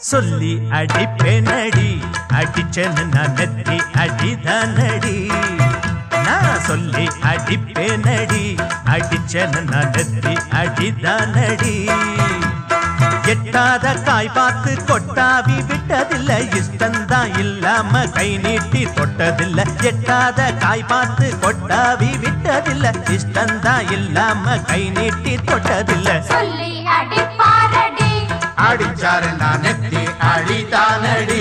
சொல்லி அடிப்பேனடி அடிச்சேன்னு நான் நெத்தி அடிதானடி நான் சொல்லி அடிப்பேனடி அடிச்சேன்னு நான் நெத்தி அடிதானடி எட்டாத காய் பார்த்து கொட்டாவி விட்டதில்ல இஷ்டந்தான் இல்லாம கை நீட்டி தொட்டதில்ல எட்டாத காய் பார்த்து கொட்டாவி விட்டதில்ல இஷ்டந்தான் இல்லாம கை நீட்டி தொட்டதில்ல சொல்லி அடிப்பாரடி அடிச்சாரு நான் நெத்தி அடிதானடி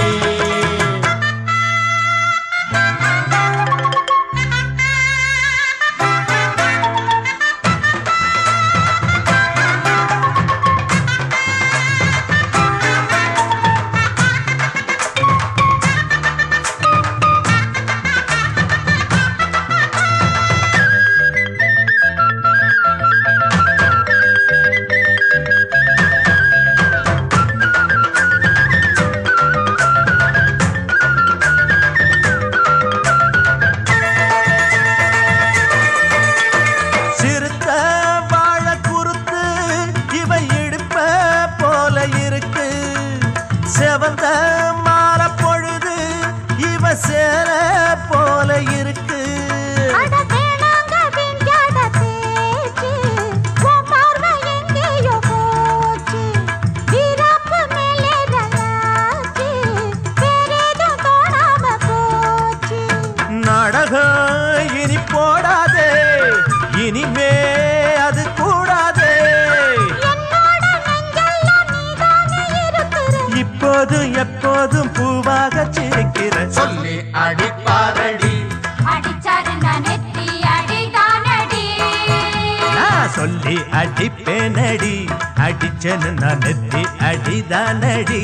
சிறுத்த வாழ குறுத்து இவ இடுப்ப போல இருக்கு செவந்த மாற பொழுது இவ சேர போல இருக்கு அட வேணாங்க விஞ்ஞான பேச்சு உன் பார்வை எங்கேயோ போச்சு வீராப்பு மேலே ரலாச்சு வேறேதும் தோணாம போச்சு நாடகம் இனி போடாதே இனிமே அது கூடாதே என்னோட நெஞ்செல்லாம் நீதானே இருக்கிற இப்போதும் எப்போதும் பூவாக சிரிக்கிற சொல்லி அடிப்பாரடி அடிச்சாரு நான் நெத்தி அடிதானடி நான் சொல்லி அடிப்பேனடி அடிச்சேன்னு நான் நெத்தி அடிதானடி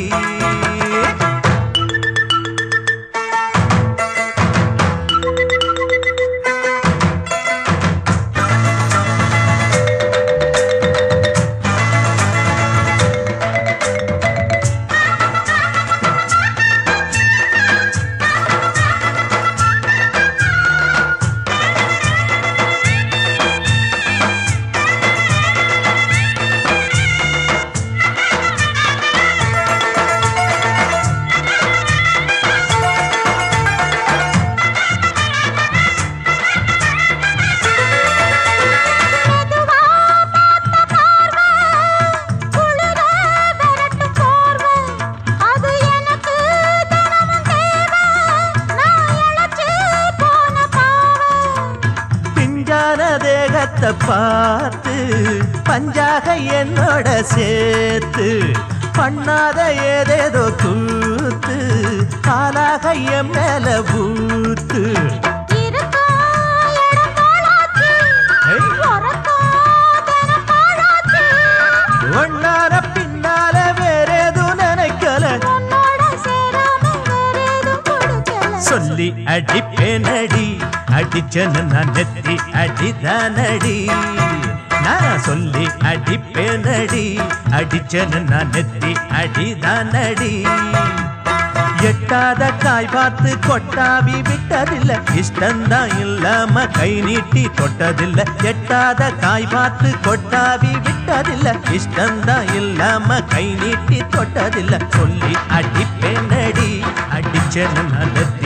மெதுவா பார்த்த பார்வை குளிர விரட்டு போர்வை அது எனக்கு தினமும் தேவை நான் இழைச்சு போன பாவை பிஞ்சான தேகத்தை பார்த்து பஞ்சாக என்னோட சேர்த்து பண்ணாத ஏதேதோ கூத்து காலாக என் மேல பூத்து இருக்கா இடம் போலாச்சு ஏய். உறக்கா தினம் பாழாச்சு ஒன்னார பின்னால வேறேதும் நினைக்கல உன்னோட சேராம வேறேதும் கொடுக்கல சொல்லி அடிப்பேனடி அடிச்சேன்னு நான் நெத்தி அடிதானடி நான் சொல்லி அடிப்பேனடி அடிச்சேன்னு நான் நெத்தி அடிதானடி எட்டாத காய் பார்த்து கொட்டாவி விட்டதில்ல இஷ்டந்தான் இல்லாம கை நீட்டி தொட்டதில்ல எட்டாத காய் பார்த்து கொட்டாவி விட்டதில்ல இஷ்டந்தான் இல்லாம கை நீட்டி தொட்டதில்ல சொல்லி அடிப்பேனடி அடிச்சேன்னு நான் நெத்தி